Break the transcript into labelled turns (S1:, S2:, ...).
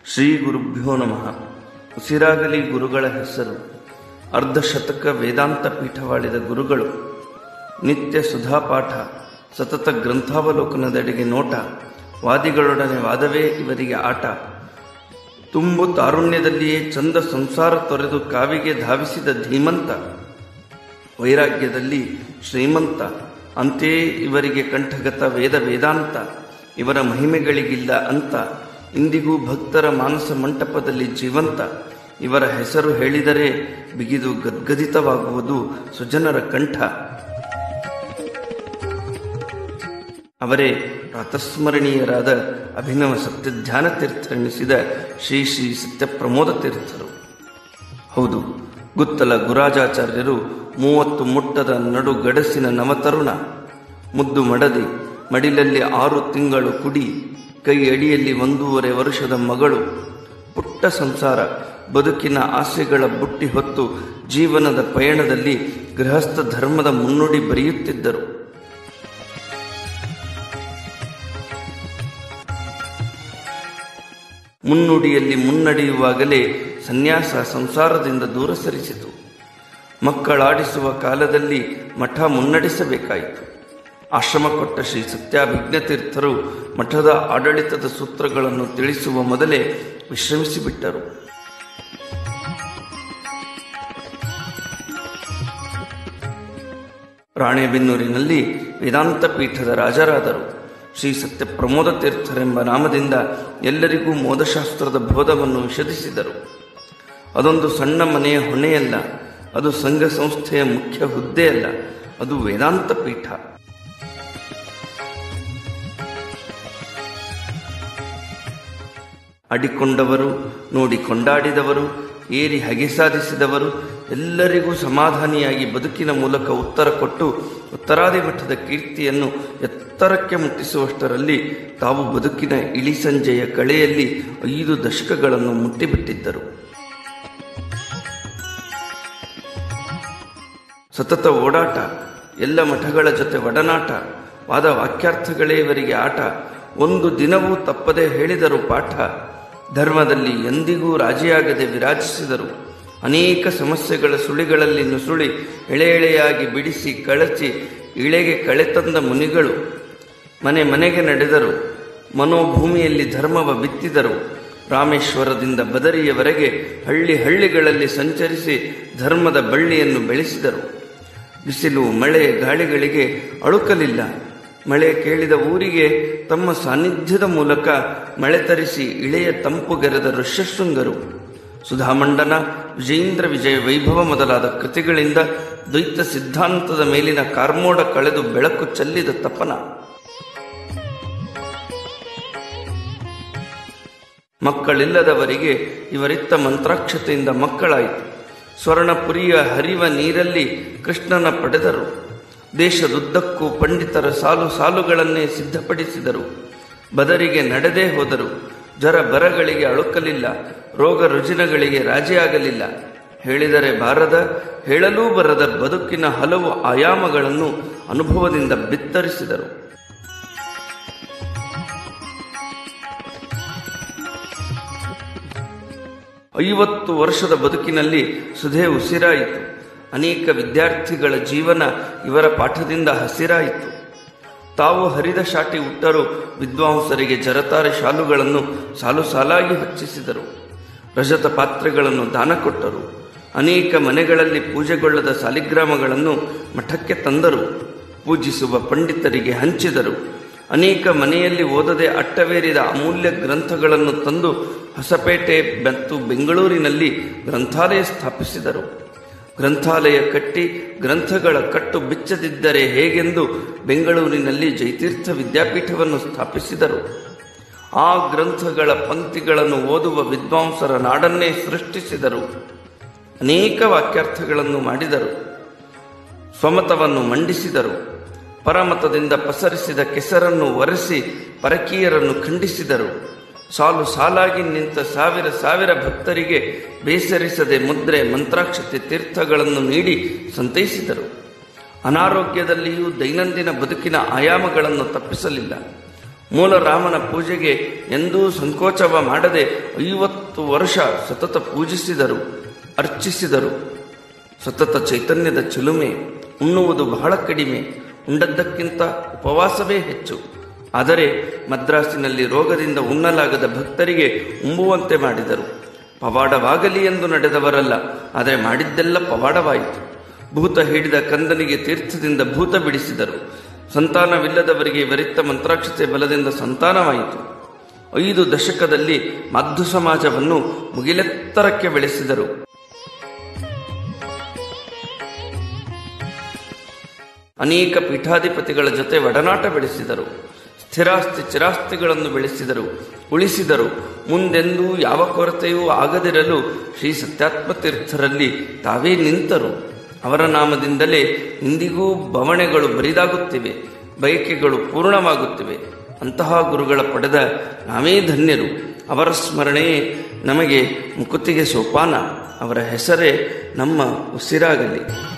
S1: ಶ್ರೀ ಗುರುಭ್ಯೋ ನಮಃ ಉಸಿರಾಗಲಿ ಗುರುಗಳ ಹೆಸರು ಅರ್ಧಶತಕ ವೇದಾಂತ ಪೀಠವಾಳಿದ ಗುರುಗಳು ನಿತ್ಯ ಸುಧಾಪಾಠ ಸತತ ಗ್ರಂಥಾವಲೋಕನದೆಡೆಗೆ ನೋಟ ವಾದಿಗಳೊಡನೆ ವಾದವೇ ಇವರಿಗೆ ಆಟ ತುಂಬು ತಾರುಣ್ಯದಲ್ಲಿಯೇ ಚಂದ ಸಂಸಾರ ತೊರೆದು ಕಾವಿಗೆ ಧಾವಿಸಿದ ಧೀಮಂತ ವೈರಾಗ್ಯದಲ್ಲಿ ಶ್ರೀಮಂತ ಅಂತೆಯೇ ಇವರಿಗೆ ಕಂಠಗತ ವೇದ ವೇದಾಂತ ಇವರ ಮಹಿಮೆಗಳಿಗಿಲ್ಲ ಅಂತ ಇಂದಿಗೂ ಭಕ್ತರ ಮಾನಸ ಮಂಟಪದಲ್ಲಿ ಜೀವಂತ ಇವರ ಹೆಸರು ಹೇಳಿದರೆ ಬಿಗಿದು ಗದ್ಗದಿತವಾಗುವುದು ಸುಜನರ ಕಂಠ ಅವರೇ ಪ್ರಾತಸ್ಮರಣೀಯರಾದ ಅಭಿನವ ಸತ್ಯಧ್ಯಾನ ತೀರ್ಥರೆನಿಸಿದ ಶ್ರೀ ಶ್ರೀ ಸತ್ಯಪ್ರಮೋದ ತೀರ್ಥರು ಹೌದು ಗುತ್ತಲ ಗುರಾಜಾಚಾರ್ಯರು ಮೂವತ್ತು ಮುಟ್ಟದ ನಡು ಗಡಸಿನ ನವತರುಣ ಮುದ್ದು ಮಡದಿ ಮಡಿಲಲ್ಲಿ ಆರು ತಿಂಗಳು ಕುಡಿ ಕೈ ಅಡಿಯಲ್ಲಿ ಒಂದೂವರೆ ವರ್ಷದ ಮಗಳು ಪುಟ್ಟ ಸಂಸಾರ ಬದುಕಿನ ಆಸೆಗಳ ಬುಟ್ಟಿ ಹೊತ್ತು ಜೀವನದ ಪಯಣದಲ್ಲಿ ಗೃಹಸ್ಥ ಧರ್ಮದ ಮುನ್ನುಡಿ ಬರೆಯುತ್ತಿದ್ದರು ಮುನ್ನುಡಿಯಲ್ಲಿ ಮುನ್ನಡೆಯುವಾಗಲೇ ಸನ್ಯಾಸ ಸಂಸಾರದಿಂದ ದೂರ ಸರಿಸಿತು ಮಕ್ಕಳಾಡಿಸುವ ಕಾಲದಲ್ಲಿ ಮಠ ಮುನ್ನಡೆಸಬೇಕಾಯಿತು ಆಶ್ರಮ ಕೊಟ್ಟ ಶ್ರೀ ಸತ್ಯಾಭಿಜ್ಞ ತೀರ್ಥರು ಮಠದ ಆಡಳಿತದ ಸೂತ್ರಗಳನ್ನು ತಿಳಿಸುವ ಮೊದಲೇ ವಿಶ್ರಮಿಸಿಬಿಟ್ಟರು ರಾಣೆಬೆನ್ನೂರಿನಲ್ಲಿ ವೇದಾಂತ ಪೀಠದ ರಾಜರಾದರು ಶ್ರೀ ಸತ್ಯಪ್ರಮೋದ ತೀರ್ಥರೆಂಬ ನಾಮದಿಂದ ಎಲ್ಲರಿಗೂ ಮೋದಶಾಸ್ತ್ರದ ಬೋಧವನ್ನು ವಿಷದಿಸಿದರು ಅದೊಂದು ಸಣ್ಣ ಮನೆಯ ಹೊಣೆಯಲ್ಲ ಅದು ಸಂಘ ಸಂಸ್ಥೆಯ ಮುಖ್ಯ ಹುದ್ದೆಯಲ್ಲ ಅದು ವೇದಾಂತ ಪೀಠ ಅಡಿಕೊಂಡವರು ನೋಡಿ ಕೊಂಡಾಡಿದವರು ಏರಿ ಹಗೆ ಸಾಧಿಸಿದವರು ಎಲ್ಲರಿಗೂ ಸಮಾಧಾನಿಯಾಗಿ ಬದುಕಿನ ಮೂಲಕ ಉತ್ತರ ಕೊಟ್ಟು ಉತ್ತರಾದಿ ಮಠದ ಕೀರ್ತಿಯನ್ನು ಎತ್ತರಕ್ಕೆ ಮುಟ್ಟಿಸುವಷ್ಟರಲ್ಲಿ ತಾವು ಬದುಕಿನ ಇಳಿ ಸಂಜೆಯ ಕಳೆಯಲ್ಲಿ ಐದು ದಶಕಗಳನ್ನು ಮುಟ್ಟಿಬಿಟ್ಟಿದ್ದರು ಸತತ ಓಡಾಟ ಎಲ್ಲ ಮಠಗಳ ಜೊತೆ ಒಡನಾಟ ವಾದ ವಾಕ್ಯಾರ್ಥಗಳೇ ಇವರಿಗೆ ಆಟ ಒಂದು ದಿನವೂ ತಪ್ಪದೆ ಹೇಳಿದರು ಪಾಠ ಧರ್ಮದಲ್ಲಿ ಎಂದಿಗೂ ರಾಜಿಯಾಗದೆ ವಿರಾಜಿಸಿದರು ಅನೇಕ ಸಮಸ್ಯೆಗಳ ಸುಳಿಗಳಲ್ಲಿ ನುಸುಳಿ ಎಳೆ ಎಳೆಯಾಗಿ ಬಿಡಿಸಿ ಕಳಚಿ ಇಳೆಗೆ ಕಳೆತಂದ ಮುನಿಗಳು ಮನೆ ಮನೆಗೆ ನಡೆದರು ಮನೋಭೂಮಿಯಲ್ಲಿ ಧರ್ಮವ ಬಿತ್ತಿದರು ರಾಮೇಶ್ವರದಿಂದ ಬದರಿಯವರೆಗೆ ಹಳ್ಳಿ ಹಳ್ಳಿಗಳಲ್ಲಿ ಸಂಚರಿಸಿ ಧರ್ಮದ ಬಳ್ಳಿಯನ್ನು ಬೆಳೆಸಿದರು ಬಿಸಿಲು ಮಳೆ ಗಾಳಿಗಳಿಗೆ ಅಳುಕಲಿಲ್ಲ ಮಳೆ ಕೇಳಿದ ಊರಿಗೆ ತಮ್ಮ ಸಾನ್ನಿಧ್ಯದ ಮೂಲಕ ಮಳೆ ತರಿಸಿ ಇಳೆಯ ತಂಪುಗೆರೆದ ಋಷ್ಯಶೃಂಗರು ಸುಧಾಮಂಡನ ವಿಜೇಂದ್ರ ವಿಜಯ ವೈಭವ ಮೊದಲಾದ ಕೃತಿಗಳಿಂದ ದ್ವೈತ ಸಿದ್ಧಾಂತದ ಮೇಲಿನ ಕಾರ್ಮೋಡ ಕಳೆದು ಬೆಳಕು ಚೆಲ್ಲಿದ ತಪನ ಮಕ್ಕಳಿಲ್ಲದವರಿಗೆ ಇವರಿತ್ತ ಮಂತ್ರಾಕ್ಷತೆಯಿಂದ ಮಕ್ಕಳಾಯಿತು ಸ್ವರ್ಣಪುರಿಯ ಹರಿವ ನೀರಲ್ಲಿ ಕೃಷ್ಣನ ಪಡೆದರು ದೇಶದುದ್ದಕ್ಕೂ ಪಂಡಿತರ ಸಾಲು ಸಾಲುಗಳನ್ನೇ ಸಿದ್ಧಪಡಿಸಿದರು ಬದರಿಗೆ ನಡೆದೇ ಹೋದರು ಜರ ಬರಗಳಿಗೆ ಅಳುಕಲಿಲ್ಲ ರೋಗ ರುಜಿನಗಳಿಗೆ ರಾಜಿಯಾಗಲಿಲ್ಲ ಹೇಳಿದರೆ ಬಾರದ ಹೇಳಲೂ ಬರದ ಬದುಕಿನ ಹಲವು ಆಯಾಮಗಳನ್ನು ಅನುಭವದಿಂದ ಬಿತ್ತರಿಸಿದರು ಐವತ್ತು ವರ್ಷದ ಬದುಕಿನಲ್ಲಿ ಸುಧೆ ಉಸಿರಾಯಿತು ಅನೇಕ ವಿದ್ಯಾರ್ಥಿಗಳ ಜೀವನ ಇವರ ಪಾಠದಿಂದ ಹಸಿರಾಯಿತು ತಾವು ಹರಿದ ಶಾಟಿ ಉಟ್ಟರು ವಿದ್ವಾಂಸರಿಗೆ ಜರತಾರೆ ಶಾಲುಗಳನ್ನು ಸಾಲು ಸಾಲಾಗಿ ಹಚ್ಚಿಸಿದರು ರಜತ ಪಾತ್ರೆಗಳನ್ನು ದಾನ ಕೊಟ್ಟರು ಅನೇಕ ಮನೆಗಳಲ್ಲಿ ಪೂಜೆಗೊಳ್ಳದ ಸಾಲಿಗ್ರಾಮಗಳನ್ನು ಮಠಕ್ಕೆ ತಂದರು ಪೂಜಿಸುವ ಪಂಡಿತರಿಗೆ ಹಂಚಿದರು ಅನೇಕ ಮನೆಯಲ್ಲಿ ಓದದೆ ಅಟ್ಟವೇರಿದ ಅಮೂಲ್ಯ ಗ್ರಂಥಗಳನ್ನು ತಂದು ಹೊಸಪೇಟೆ ಮತ್ತು ಬೆಂಗಳೂರಿನಲ್ಲಿ ಗ್ರಂಥಾಲಯ ಸ್ಥಾಪಿಸಿದರು ಗ್ರಂಥಾಲಯ ಕಟ್ಟಿ ಗ್ರಂಥಗಳ ಕಟ್ಟು ಬಿಚ್ಚದಿದ್ದರೆ ಹೇಗೆಂದು ಬೆಂಗಳೂರಿನಲ್ಲಿ ಜಯತೀರ್ಥ ವಿದ್ಯಾಪೀಠವನ್ನು ಸ್ಥಾಪಿಸಿದರು ಆ ಗ್ರಂಥಗಳ ಪಂಕ್ತಿಗಳನ್ನು ಓದುವ ವಿದ್ವಾಂಸರ ನಾಡನ್ನೇ ಸೃಷ್ಟಿಸಿದರು ಅನೇಕ ವಾಕ್ಯಾರ್ಥಗಳನ್ನು ಮಾಡಿದರು ಸ್ವಮತವನ್ನು ಮಂಡಿಸಿದರು ಪರಮತದಿಂದ ಪಸರಿಸಿದ ಕೆಸರನ್ನು ಒರೆಸಿ ಪರಕೀಯರನ್ನು ಖಂಡಿಸಿದರು ಸಾಲು ಸಾಲಾಗಿ ನಿಂತ ಸಾವಿರ ಸಾವಿರ ಭಕ್ತರಿಗೆ ಬೇಸರಿಸದೆ ಮುದ್ರೆ ಮಂತ್ರಾಕ್ಷತೆ ತೀರ್ಥಗಳನ್ನು ನೀಡಿ ಸಂತೈಸಿದರು ಅನಾರೋಗ್ಯದಲ್ಲಿಯೂ ದೈನಂದಿನ ಬದುಕಿನ ಆಯಾಮಗಳನ್ನು ತಪ್ಪಿಸಲಿಲ್ಲ ಮೂಲ ರಾಮನ ಪೂಜೆಗೆ ಎಂದೂ ಸಂಕೋಚವ ಮಾಡದೆ ಐವತ್ತು ವರ್ಷ ಸತತ ಪೂಜಿಸಿದರು ಅರ್ಚಿಸಿದರು ಸತತ ಚೈತನ್ಯದ ಚಿಲುಮೆ ಉಣ್ಣುವುದು ಬಹಳ ಕಡಿಮೆ ಉಂಡದ್ದಕ್ಕಿಂತ ಉಪವಾಸವೇ ಹೆಚ್ಚು ಆದರೆ ಮದ್ರಾಸಿನಲ್ಲಿ ರೋಗದಿಂದ ಉಣ್ಣಲಾಗದ ಭಕ್ತರಿಗೆ ಉಂಬುವಂತೆ ಮಾಡಿದರು ಪವಾಡವಾಗಲಿ ಎಂದು ನಡೆದವರಲ್ಲ ಆದರೆ ಮಾಡಿದ್ದೆಲ್ಲ ಪವಾಡವಾಯಿತು ಭೂತ ಹಿಡಿದ ಕಂದನಿಗೆ ತೀರ್ಥದಿಂದ ಭೂತ ಬಿಡಿಸಿದರು ಸಂತಾನವಿಲ್ಲದವರಿಗೆ ಇವರಿತ್ತ ಮಂತ್ರಾಕ್ಷತೆ ಬಲದಿಂದ ಸಂತಾನವಾಯಿತು ಐದು ದಶಕದಲ್ಲಿ ಮಧ್ದು ಸಮಾಜವನ್ನು ಮುಗಿಲೆತ್ತರಕ್ಕೆ ಬೆಳೆಸಿದರು ಅನೇಕ ಪೀಠಾಧಿಪತಿಗಳ ಜೊತೆ ಒಡನಾಟ ಬೆಳೆಸಿದರು ಸ್ಥಿರಾಸ್ತಿ ಚಿರಾಸ್ತಿಗಳನ್ನು ಬೆಳೆಸಿದರು ಉಳಿಸಿದರು ಮುಂದೆಂದೂ ಯಾವ ಕೊರತೆಯೂ ಆಗದಿರಲು ಶ್ರೀ ಸತ್ಯಾತ್ಮ ತೀರ್ಥರಲ್ಲಿ ತಾವೇ ನಿಂತರು ಅವರ ನಾಮದಿಂದಲೇ ಇಂದಿಗೂ ಬವಣೆಗಳು ಬರಿದಾಗುತ್ತಿವೆ ಬಯಕೆಗಳು ಪೂರ್ಣವಾಗುತ್ತಿವೆ ಅಂತಹ ಗುರುಗಳ ಪಡೆದ ನಾವೇ ಧನ್ಯರು ಅವರ ಸ್ಮರಣೆಯೇ ನಮಗೆ ಮುಕುತಿಗೆ ಸೋಪಾನ ಅವರ ಹೆಸರೇ ನಮ್ಮ ಉಸಿರಾಗಲಿ